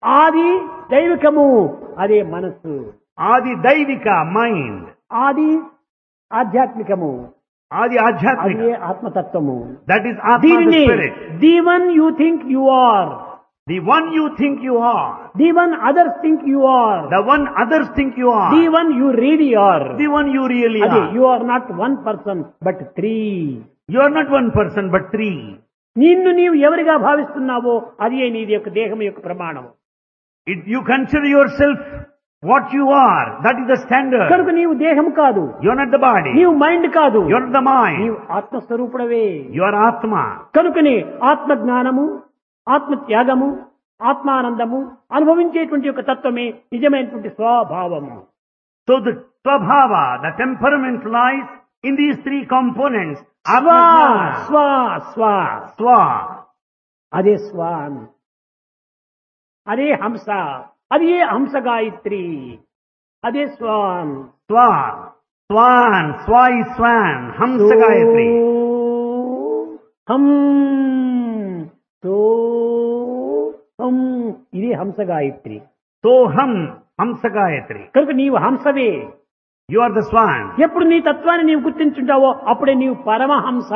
ఆది దైవికము అదే మనస్సు Adi Daivika, mind. ఆది ఆధ్యాత్మికము Adi అదే Ajhatmika. ఆత్మతత్వము That is Atma, the దీనిని spirit. The one you think you are The one you think you are. The one others think you are The one others think you are. The one you really are The one you really అదే are. You are not one person but three You are not one person but three. నిన్ను నీవు ఎవరిగా భావిస్తున్నావో అదే నీది యొక్క దేహం యొక్క ప్రమాణం It, you consider yourself what you are. That is the standard. కనుక నీవు దేహం కాదు You are not the body. నీవు మైండ్ కాదు You are not the mind. నీవు ఆత్మస్వరూపుడవే You are Atma. కనుకనే ఆత్మ జ్ఞానము ఆత్మ త్యాగము ఆత్మానందము అనుభవించేటువంటి యొక్క తత్వమే నిజమైనటువంటి స్వభావము So the Swabhava, the temperament lies in these three components. స్వ Atma, స్వ స్వ Swa. అదే స్వాన్ అదే హంస అదే హంస గాయత్రి అదే swan Swan. Swan. Swa is Swan. Hamsa Gayatri. హం తో హం ఇది హంస గాయత్రి Soham. Hamsa Gayatri. కనుక నీవు హంసవే You are the Swan. ఎప్పుడు నీ తత్వాన్ని నీవు గుర్తించుంటావో అప్పుడే నీవు Paramahamsa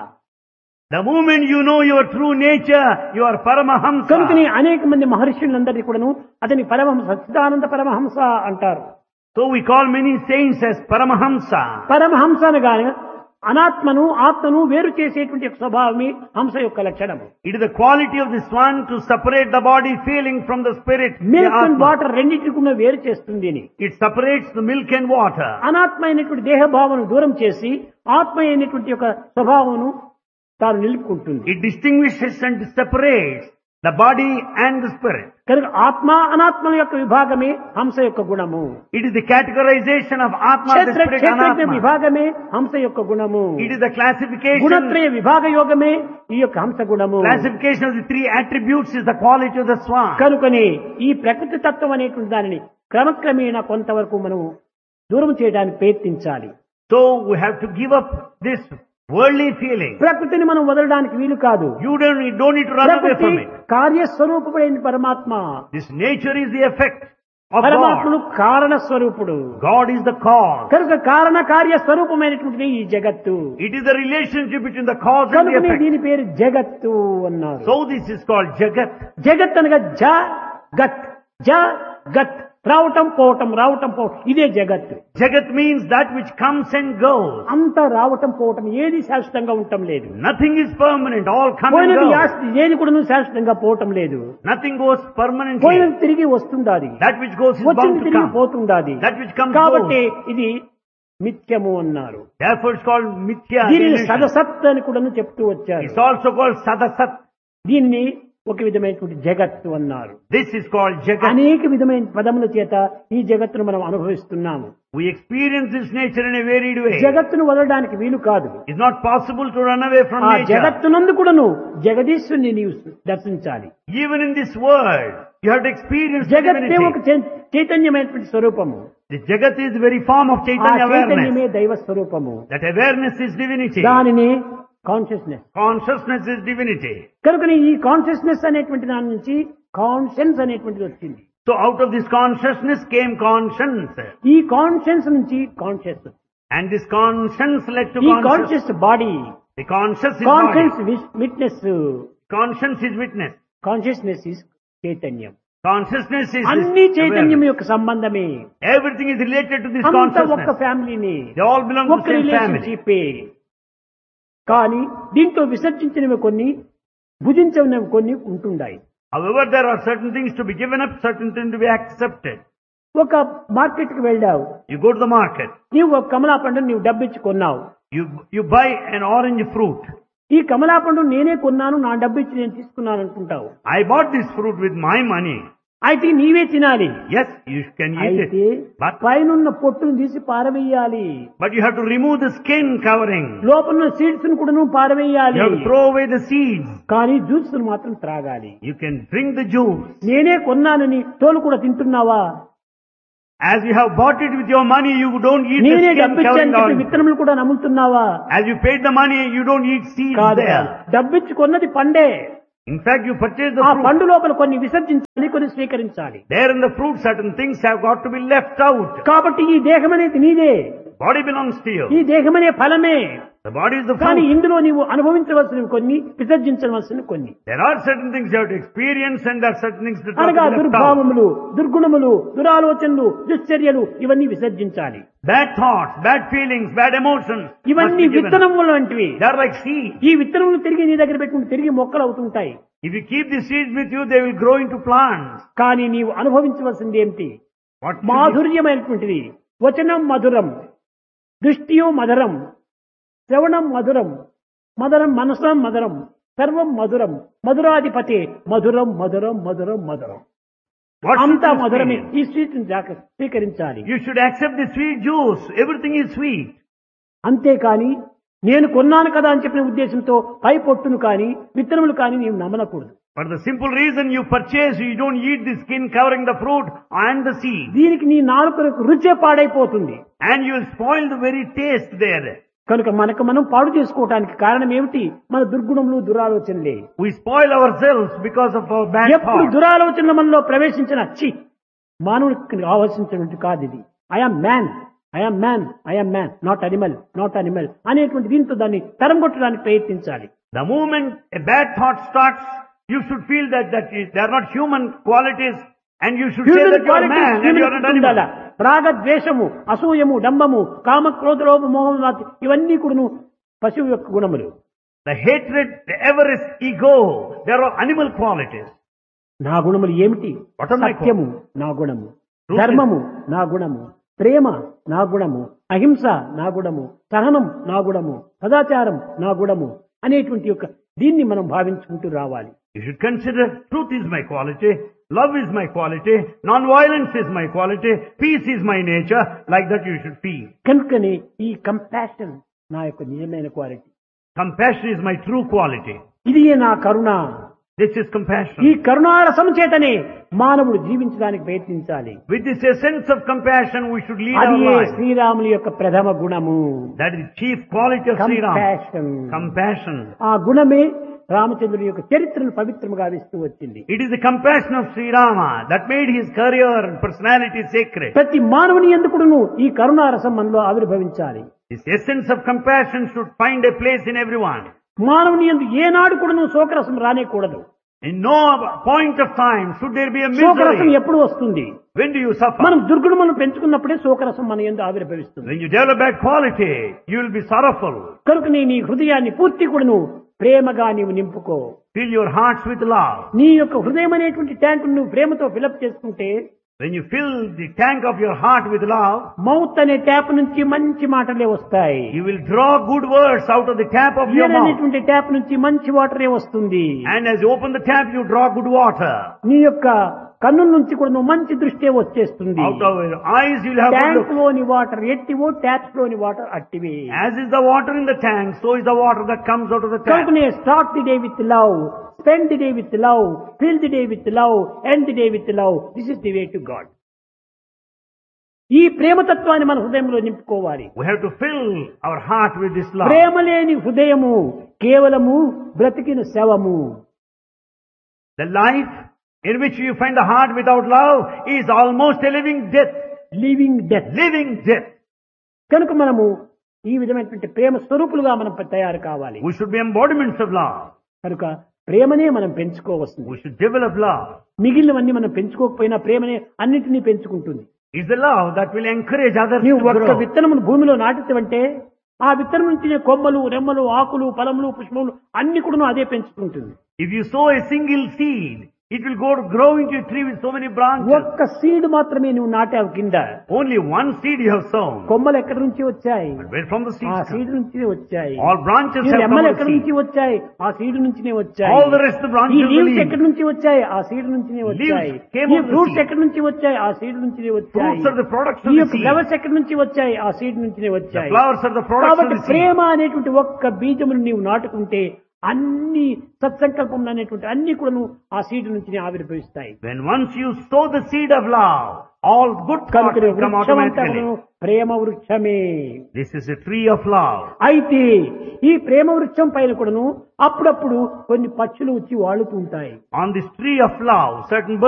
The moment you know your true nature, you are Paramahamsa. కనుకని అనేక మంది మహర్షులందరినీ కూడాను అతని పరమహంస సచ్చిదానంద పరమహంస అంటారు So we call many saints as Paramahamsa. Paramahamsa అనగానే అనాత్మను ఆత్మను వేరు చేసేటువంటి యొక్క స్వభావమే హంస యొక్క లక్షణము It is the quality of the swan to separate the body feeling from the spirit. the milk and Atma. Water రెండింటిని కూడా వేరు చేస్తుంది అని It separates the milk and water. అనాత్మ అయినటువంటి దేహభావను దూరం చేసి ఆత్మ అయినటువంటి యొక్క స్వభావమును తాను నిలుపుకుంటుంది It distinguishes and separates the body and the spirit. కనుక ఆత్మ అనాత్మల యొక్క విభాగమే హంస యొక్క గుణము It is the categorization of Atma, the క్షేత్ర spirit, క్షేత్రజ్ఞ Anatma. విభాగమే హంస యొక్క గుణము It is the classification, గుణత్రయ విభాగ యోగమే ఈ యొక్క హంస గుణము classification of the three attributes is the quality of the swan. కనుకనే ఈ ప్రకృతి తత్వం అనేటువంటి దానిని క్రమక్రమేణా కొంతవరకు మనం దూరం చేయడానికి ప్రయత్నించాలి So we have to give up this worldly feeling. ప్రకృతిని మనం వదలడానికి వీలు కాదు You don't, you don't need to run away ప్రకృతి from it. కార్యస్వరూపమైన పరమాత్మ This nature is the effect of పరమాత్ముడు God. కారణ స్వరూపుడు God is the cause. కనుక కారణ కార్య స్వరూపమైనటువంటిది ఈ జగత్తు It is the relationship between the cause and the కనుకనే effect. దీని పేరు జగత్తు అన్నారు So this is called Jagat. జగత్ అనగా జ గత్ జ గత్ రావటం పోవటం రావటం పోవటం ఇదే జగత్ Jagat means that which comes and goes. అంత రావటం పోవటం ఏది శాశ్వతంగా ఉండటం లేదు Nothing is permanent. All come and పోయినది go. యాస్తి ఏది కూడా శాశ్వతంగా పోవటం లేదు Nothing goes permanently. పోయినది తిరిగి వస్తుండాది That which goes is bound వచ్చింది to తిరిగి come. పోతుండాది That which comes కాబట్టి goes. ఇది మిథ్యము అన్నారు Therefore it's called Mithya. దీనిని illusion. సదసత్ అని కూడా చెప్తూ వచ్చారు It's also called Sadasat. దీన్ని ఒక విధమైనటువంటి జగత్తు అన్నారు This is called Jagat. అనేక విధమైన పదముల చేత ఈ జగత్తును మనం అనుభవిస్తున్నాము We experience this nature in a varied way. జగత్తును వదలడానికి వీలు కాదు It's not possible to run away from ఆ nature. జగత్తునందు కూడాను జగదీశ్వరుని నీవు దర్శించాలి Even in this world, you have to experience జగత్తే ఒక divinity. చై- చైతన్యమైనటువంటి స్వరూపము The Jagat is the very form of ఆ Chaitanya awareness. చైతన్యమే దైవ స్వరూపము That awareness is divinity. దానిని కాన్షియస్నెస్ Consciousness is divinity. కనుక ఈ కాన్షియస్నెస్ అనేటువంటి దాని నుంచి కాన్షియన్స్ అనేటువంటిది వచ్చింది So out of this consciousness came conscience. ఈ కాన్షియన్స్ నుంచి conscious And this conscience led to ఈ conscious. Conscious body The conscious is conscience body. Witness Conscience is witness. Consciousness is చైతన్యం Consciousness is అన్ని చైతన్యం awareness. యొక్క సంబంధమే Everything is related to this అంత ఒక్క consciousness. ఫ్యామిలీని They all belong to ఒక్క the same family. రిలేషన్షిప్ కానీ దీంట్లో విసర్జించినవి కొన్ని భుజించినవి కొన్ని ఉంటుండాయి However, there are certain things to be given up, certain things to be accepted. ఒక మార్కెట్ కి వెళ్ళావు You go to the market. నీవు ఒక కమలా పండు నీవు డబ్బిచ్చి కొన్నావు You, you buy an orange fruit. ఈ కమలా పండు నేనే కొన్నాను నా డబ్బు ఇచ్చి నేను తీసుకున్నాను అనుకుంటావు I bought this fruit with my money. అయితే నీవే తినాలి Yes, you can eat అయితే it. But, పైనున్న పొట్టును తీసి పారవేయాలి but you have to remove the skin covering. లోపల సీడ్స్ ను కూడా నువ్వు పారవేయాలి You have to throw away the seeds. కానీ జ్యూస్ ను మాత్రం త్రాగాలి You can drink the juice. నేనే కొన్నానని తోలు కూడా తింటున్నావా As you have bought it with your money, you don't eat the నేనే skin డబ్బిచ్చాను covering చెప్పి on. విత్తనములు కూడా నమ్ముతున్నావా As you paid the money, you don't eat seeds కాదు there. డబ్బిచ్చి కొన్నది పండే In fact, you purchase the ఆ fruit. పండు లోపల కొన్ని విసర్జించాలి మరికొన్ని స్వీకరించాలి There in the fruit, certain things have got to be left out. కాబట్టి ఈ దేహం అనేది నీదే Body belongs to you. ఈ దేహమనే ఫలమే The body is the కానీ fruit. ఇందులో నీవు అనుభవించవలసినవి కొన్ని విసర్జించవలసినవి కొన్ని There are certain things you have to experience and there are certain things that have అనగా to be left out. దుర్భావములు దుర్గుణములు దురాలోచనలు దుశ్చర్యలు ఇవన్నీ విసర్జించాలి Bad thoughts, bad feelings, bad emotions must ఇవన్నీ be given. విత్తనములు వంటివి They are like seeds. ఈ విత్తనములు తిరిగి నీ దగ్గర పెట్టుకుని తిరిగి మొక్కలు అవుతుంటాయి If you keep the seeds with you, they will grow into plants. కానీ నీవు అనుభవించవలసింది ఏమిటి What should be- మాధుర్యమైనటువంటిది వచనం మధురం దృష్టియో మధురం శ్రవణం మధురం మధురం మనసం మధురం సర్వం మధురం మధురాధిపతి మధురం మధురం మధురం మధురం what should అంతా you మధురమే speak? ఈ స్వీట్ స్వీకరించాలి You should accept the sweet juice. Everything is sweet. అంతేకాని నేను కొన్నాను కదా అని చెప్పిన ఉద్దేశంతో పై పొట్టును కానీ విత్తనములు కానీ నీవు నమ్మనకూడదు For the simple reason you purchase, you don't eat the skin covering the fruit and the seed. దీనికి నీ నాలుకలకు రుచే పాడైపోతుంది And you will spoil the very taste there. కనుక మనకు మనం పాడు చేసుకోవటానికి కారణం ఏమిటి మన దుర్గుణములు దురాలోచనలే We spoil ourselves because of our bad ఎప్పుడు thoughts. దురాలోచనల మనలో ప్రవేశించిన చి మానవుడికి కావాల్సినటువంటి కాదు ఇది I am man I am man I am man not animal not animal అనేటువంటి దీంతో దాన్ని తరంగొట్టడానికి ప్రయత్నించాలి The moment a bad thought starts, you should feel that, that is, they are not human qualities and you should say human that you are a man and you are an ఉండాల animal. రాగ ద్వేషము అసూయము డంబము కామ క్రోధ లోభ మోహం ఇవన్నీ కూడాను పశువు యొక్క గుణములు The hatred, the avarice, ego, they are all animal qualities. నా గుణములు ఏమిటి What are my సత్యము నా గుణము Truth is- ధర్మము నా గుణము ప్రేమ నా గుణము అహింస నా గుణము సహనం నా గుణము సదాచారం నా గుణము అనేటువంటి యొక్క దీన్ని మనం భావించుకుంటూ రావాలి You should consider truth is my quality, love is my quality, non-violence is my quality, peace is my nature, like that you should feel. కనుకనే ఈ కంపాషన్ నా యొక్క నిజమైన quality Compassion is my true quality. ఇది నా కరుణ This is ఈ compassion. కరుణారసం చేతనే మానవుడు జీవించడానికి ప్రయత్నించాలి With this essence of compassion, we should lead అది our life. శ్రీరాముని యొక్క ప్రథమ గుణము That is the chief quality of Sri Ram. Compassion Compassion. ఆ గుణమే రామచంద్రుని యొక్క చరిత్రను పవిత్రముగా గావిస్తూ వచ్చింది It is the compassion of Sri Rama that made his career and personality sacred. ప్రతి మానవుని ఎందుకును ఈ కరుణారసం మనలో ఆవిర్భవించాలి This essence of compassion should find a place in everyone. మానవుని ఎందు ఏనాడు కూడాను శోకరసం రానేకూడదు In no point of time should there be a శోకరసం misery. ఎప్పుడు వస్తుంది When do you suffer? మనం దుర్గుణములను పెంచుకున్నప్పుడే శోకరసం మన ఎందు ఆవిర్భవిస్తుంది When you develop bad quality, you will be sorrowful. కనుక నీ నీ హృదయాన్ని పూర్తి కూడాను ప్రేమగా నీవు నింపుకో Fill your hearts with love. నీ యొక్క హృదయం అనేటువంటి ట్యాంక్ నువ్వు ప్రేమతో ఫిలప్ చేసుకుంటే When you fill the tank of your heart with love, mouth అనే ట్యాప్ నుంచి మంచి మాటలే వస్తాయి you will draw good words out of the tap of your ear mouth. అనేటువంటి ట్యాప్ నుంచి మంచి వాటరే వస్తుంది And as you open the tap, you draw good water. నీ యొక్క కన్నుల నుంచి కూడా నువ్వు మంచి దృష్టే వచ్చేస్తుంది Out of your eyes, you'll have good tank look. లోని వాటర్ ఎట్టివో ట్యాప్స్ లోని వాటర్ అట్టివే As is the water in the tank, so is the water that comes out of the tap. కనుకనే start the day with love spend the day with love fill the day with love end the day with love this is the way to God ఈ ప్రేమతత్వాన్ని మన హృదయంలో నింపుకోవాలి We have to fill our heart with this love. ప్రేమ లేని హృదయము కేవలము బ్రతికిన శవము The life in which you find the heart without love is almost a living death. Living death Living death. కనుక మనము ఈ విధమైనటువంటి ప్రేమ స్వరూపులుగా మనం తయారు కావాలి We should be embodiments of love. కనుక ప్రేమనే మనం పెంచుకోవస్తుంది We should develop love. మిగిలినవన్నీ మనం పెంచుకోకపోయినా ప్రేమనే అన్నిటినీ పెంచుకుంటుంది It's the love that will encourage others నీవు to ఒక్క grow. విత్తనమును భూమిలో నాటితే ఆ విత్తనం నుంచి కొమ్మలు రెమ్మలు ఆకులు ఫలములు పుష్పములు అన్ని కూడా అదే పెంచుకుంటుంది If you sow a single seed, it will go to grow into a tree with so many branches. ఒక్క సీడ్ మాత్రమే నువ్వు నాటావు కింద Only one seed you have sown. కొమ్మలు ఎక్కడి నుంచి వచ్చాయి But where from the seed? ఆ come? సీడ్ నుంచి వచ్చాయి All branches ఈ have come రెమ్మలు out of ఎక్కడి seed. నుంచి వచ్చాయి ఆ సీడ్ నుంచినే వచ్చాయి All the rest of the ఈ branches of the leaves leaves. ఎక్కడి నుంచి వచ్చాయి ఆ సీడ్ నుంచినే వచ్చాయి came ఈ out of the fruits seed. ఎక్కడి నుంచి వచ్చాయి ఆ సీడ్ నుంచినే వచ్చాయి Fruits are the products of ఈ the యొక్క seed. ఫ్లవర్స్ ఎక్కడి నుంచి వచ్చాయి ఆ సీడ్ నుంచినే The వచ్చాయి flowers are the products of కాబట్టి the seed. ప్రేమ అనేటువంటి ఒక్క బీజమును నీవు నాటుకుంటే అన్ని సత్సంకల్పం అనేటువంటి అన్ని కూడా ఆ సీడ్ నుంచి ఆవిర్భవిస్తాయి When once you sow the seed of love, all good thoughts కనుక will come వృక్షమంతా automatically. కూడాను ప్రేమ వృక్షమే This is a tree of love. అయితే ఈ ప్రేమ వృక్షం పైన కూడాను అప్పుడప్పుడు కొన్ని పక్షులు వచ్చి వాళ్తూ ఉంటాయి On this tree of love, certain birds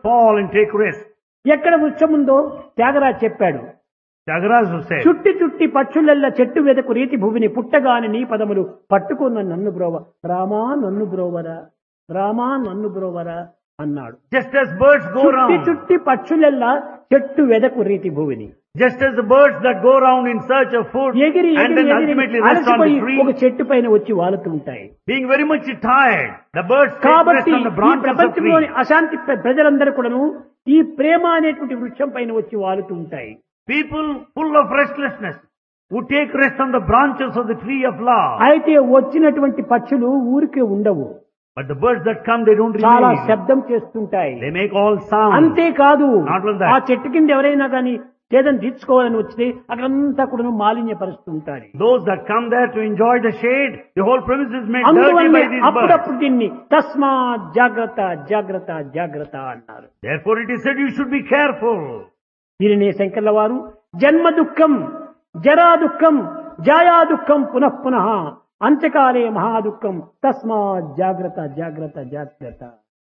fall and take rest. ఎక్కడ వృక్షం ఉందో త్యాగరాజ్ చెప్పాడు Tyagaraja said, చుట్టి చుట్టి పక్షులెల్ల చెట్టు వెదకు రీతి భూమిని పుట్టగాని నీ పదములు పట్టుకున్న నన్ను బ్రోవ రామా నన్ను బ్రోవరా రామా నన్ను బ్రోవరా అన్నాడు just as birds go చుట్టి round, చుట్టి పక్షులెల్లా చెట్టు వెదకు రీతి భూమిని just as the birds that go round in search of food ఎగిరి and ఎగిరి then ఎగిరి ultimately rest on అలసిపోయి the tree, ఒక చెట్టు పైన వచ్చి వాలుతూ ఉంటాయి being very much tired, the birds take rest కాబట్టి on the ఈ branches of ప్రపంచంలోని trees. అశాంతి ప్ర- ప్రజలందరూ కూడాను ఈ ప్రేమ అనేటువంటి వృక్షం పైన వచ్చి వాలుతూ ఉంటాయి People full of restlessness would take rest on the branches of the tree of love. అయితే వచ్చినటువంటి పక్షులు ఊరికే ఉండవు But the birds that come, they don't చాలా remain. శబ్దం చేస్తుంటాయి They make all sound. అంతేకాదు Not only that. ఆ చెట్టు కింద ఎవరైనా కానీ చేదని తీర్చుకోవాలని వస్తే అక్కడంతా కూడా మాలిన్యపరుస్తూ ఉంటారు Those that come there to enjoy the shade, the whole premise is made dirty అందువల్లే by these birds. అప్పుడప్పుడు దీన్ని తస్మా జాగ్రత్త జాగ్రత్త జాగ్రత్త అన్నారు Therefore it is said you should be careful. దీనినే శంకర్ల వారు జన్మ దుఃఖం జరా దుఃఖం జాయా దుఃఖం పునః పునః అంత్యకాలే మహాదుఃఖం తస్మా జాగ్రత్త జాగ్రత్త జాగ్రత్త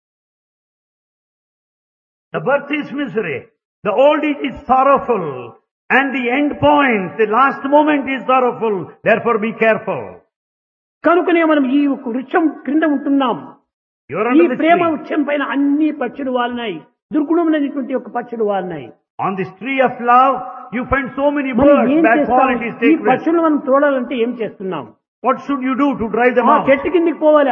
The birth is misery. The old age is sorrowful. And the end point, the last moment is sorrowful. Therefore be careful. కనుకనే మనం ఈ ఒక వృక్షం క్రింద ఉంటున్నాం You are ఈ under this ప్రేమ tree. వృక్షం పైన అన్ని పక్షులు వాలినాయి దుర్గుణమైనటువంటి ఒక పక్షులు వాలినాయి On this tree of love, you find so many మనం birds, ఏం bad చేస్తాం qualities ఈ take rest. పక్షులను మనం చూడాలంటే ఏం చేస్తున్నాం What should you do to drive them ఆ out? చెట్టు కిందికి పోవాలా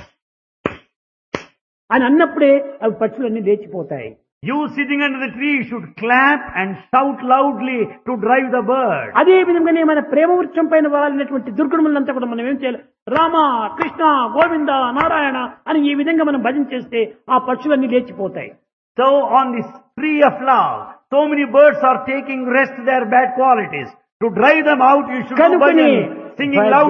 అని అన్నప్పుడే అవి పక్షులన్నీ లేచిపోతాయి You sitting under the tree should clap and shout loudly to drive the bird. అదే విధంగానే మన ప్రేమ వృక్షం పైన వాలినటువంటి దుర్గుణములంతా కూడా మనం ఏం చేయాలి రామ కృష్ణ గోవింద నారాయణ అని ఈ విధంగా మనం భజన చేస్తే ఆ పక్షులన్నీ లేచిపోతాయి So on this tree of love, so many birds are taking rest their bad qualities. To drive them out, you should do కనుకనే bhajan, singing loud